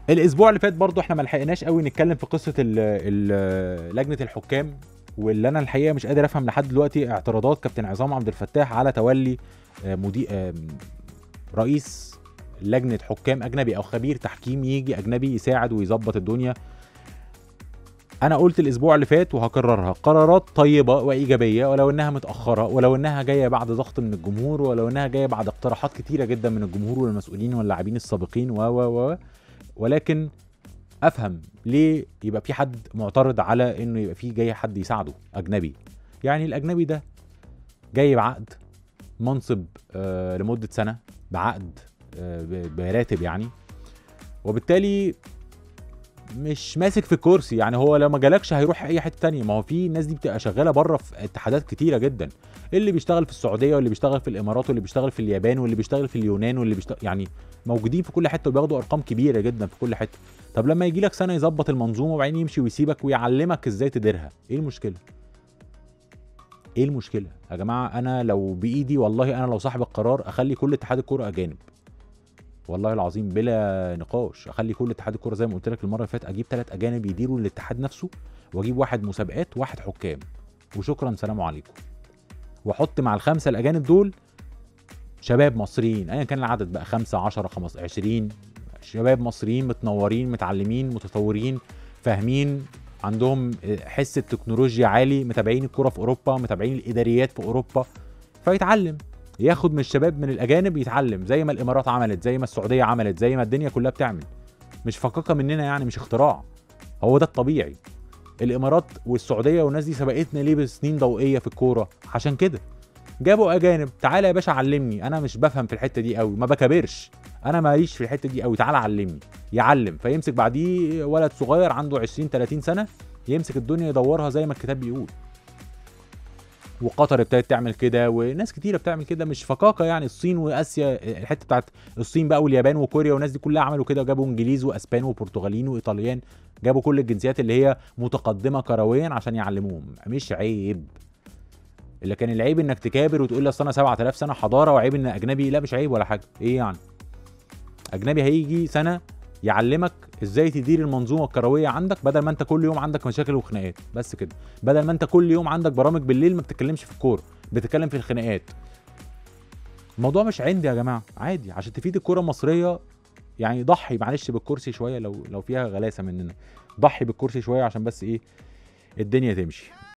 الاسبوع اللي فات برضو احنا ما لحقناش قوي نتكلم في قصه ال ال لجنه الحكام واللي انا الحقيقه مش قادر افهم لحد دلوقتي اعتراضات كابتن عصام عبد الفتاح على تولي آه، مدير آه، رئيس لجنه حكام اجنبي او خبير تحكيم يجي اجنبي يساعد ويظبط الدنيا انا قلت الاسبوع اللي فات وهكررها قرارات طيبه وايجابيه ولو انها متاخره ولو انها جايه بعد ضغط من الجمهور ولو انها جايه بعد اقتراحات كتيره جدا من الجمهور والمسؤولين واللاعبين السابقين و و و ولكن افهم ليه يبقى في حد معترض على انه يبقى في جاي حد يساعده اجنبي يعني الاجنبي ده جاي بعقد منصب آه لمده سنه بعقد آه ب- براتب يعني وبالتالي مش ماسك في الكرسي يعني هو لو ما جالكش هيروح اي حته تانية ما هو في الناس دي بتبقى شغاله بره في اتحادات كتيره جدا اللي بيشتغل في السعوديه واللي بيشتغل في الامارات واللي بيشتغل في اليابان واللي بيشتغل في اليونان واللي بيشتغل يعني موجودين في كل حته وبياخدوا ارقام كبيره جدا في كل حته طب لما يجي لك سنه يظبط المنظومه وبعدين يمشي ويسيبك ويعلمك ازاي تديرها ايه المشكله ايه المشكله يا جماعه انا لو بايدي والله انا لو صاحب القرار اخلي كل اتحاد الكوره اجانب والله العظيم بلا نقاش اخلي كل اتحاد الكوره زي ما قلت لك المره اللي فاتت اجيب ثلاث اجانب يديروا الاتحاد نفسه واجيب واحد مسابقات واحد حكام وشكرا سلام عليكم واحط مع الخمسه الاجانب دول شباب مصريين ايا كان العدد بقى 5 10 15 20 شباب مصريين متنورين متعلمين متطورين فاهمين عندهم حس التكنولوجيا عالي متابعين الكرة في اوروبا متابعين الاداريات في اوروبا فيتعلم ياخد من الشباب من الاجانب يتعلم زي ما الامارات عملت زي ما السعوديه عملت زي ما الدنيا كلها بتعمل مش فكاكه مننا يعني مش اختراع هو ده الطبيعي الامارات والسعوديه والناس دي سبقتنا ليه بسنين ضوئيه في الكوره عشان كده جابوا اجانب تعالى يا باشا علمني انا مش بفهم في الحته دي قوي ما بكابرش انا ماليش في الحته دي قوي تعالى علمني يعلم فيمسك بعديه ولد صغير عنده 20 30 سنه يمسك الدنيا يدورها زي ما الكتاب بيقول وقطر ابتدت تعمل كده وناس كتيره بتعمل كده مش فكاكه يعني الصين واسيا الحته بتاعت الصين بقى واليابان وكوريا والناس دي كلها عملوا كده وجابوا انجليز واسبان وبرتغاليين وايطاليان جابوا كل الجنسيات اللي هي متقدمه كرويا عشان يعلموهم مش عيب اللي كان العيب انك تكابر وتقول لي اصل انا 7000 سنه حضاره وعيب ان اجنبي لا مش عيب ولا حاجه ايه يعني اجنبي هيجي سنه يعلمك ازاي تدير المنظومه الكرويه عندك بدل ما انت كل يوم عندك مشاكل وخناقات بس كده بدل ما انت كل يوم عندك برامج بالليل ما بتتكلمش في الكوره بتتكلم في الخناقات الموضوع مش عندي يا جماعه عادي عشان تفيد الكوره المصريه يعني ضحي معلش بالكرسي شويه لو لو فيها غلاسه مننا ضحي بالكرسي شويه عشان بس ايه الدنيا تمشي